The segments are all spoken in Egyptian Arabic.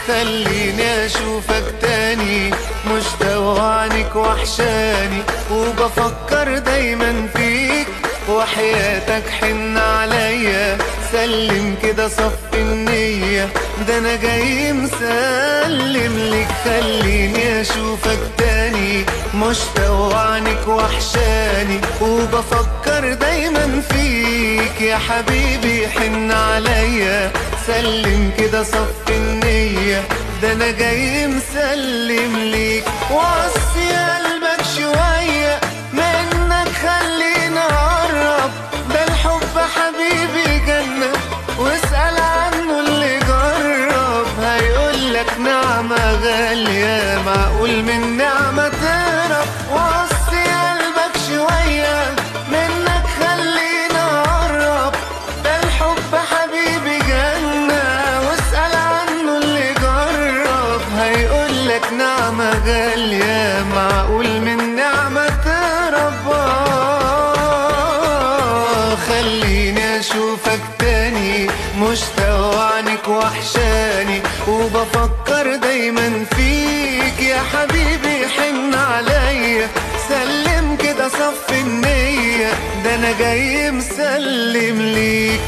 خليني اشوفك تاني مشتاق عنك وحشاني وبفكر دايما فيك وحياتك حن عليا سلم كده صف النية ده انا جاي مسلم لك خليني اشوفك تاني مشتاق عنك وحشاني وبفكر دايما فيك يا حبيبي حن عليا سلم كده صف النية ده انا جاي مسلم ليك وصي قلبك شوية منك خلينا اقرب ده الحب حبيبي جنة واسأل عنه اللي جرب هيقولك نعمة غالية معقول من نعمة تهرب وصي قلبك شوية منك خلينا اقرب ده الحب حبيبي جنة واسأل عنه اللي جرب هيقولك نعمة غالية معقول من نعمة تهرب آه، خليني اشوفك تاني مشتاق عنك وحشاني وبفكر دايما فيك يا حبيبي حن عليا سلم كده صف النية ده انا جاي مسلم ليك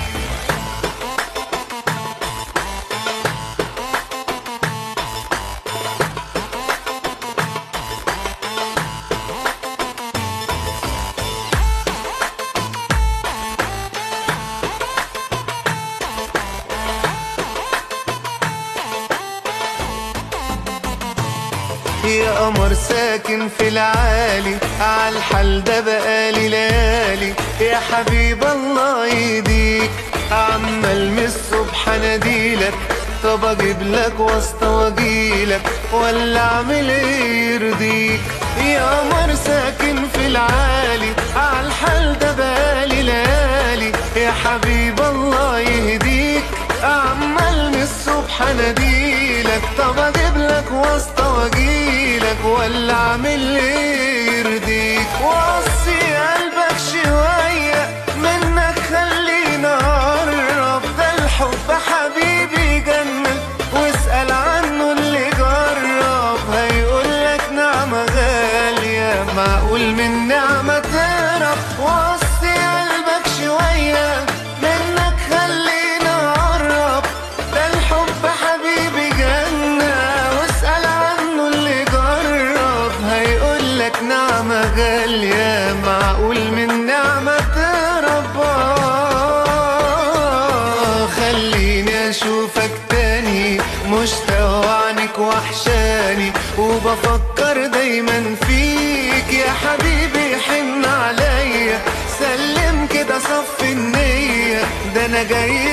يا قمر ساكن في العالي عالحال ده بقالي ليالي يا حبيب الله يديك عمال من الصبح اناديلك طب اجيب لك واسطة واجيلك ولا اعمل ايه يرضيك يا قمر ساكن في العالي عالحال ده بقالي ليالي يا حبيب الله يهديك عمال من الصبح اناديلك طب اجيب لك واسطة واجيلك ولا اعمل ايه يرضيك وصي قلبك شوية منك خلينا اقرب ده الحب حبيبي جنة واسأل عنه اللي جرب هيقولك نعمة غالية معقول من نعمة تهرب وصي قلبك شوية منك خلينا اقرب ده الحب حبيبي جنة واسأل عنه اللي جرب هيقولك نعمة غالية معقول من نعمة تهرب آه، خليني اشوفك تاني مشتاق عنك وحشاني وبفكر دايما فيك يا حبيبي حن عليا سلم كده صف النية ده انا جاي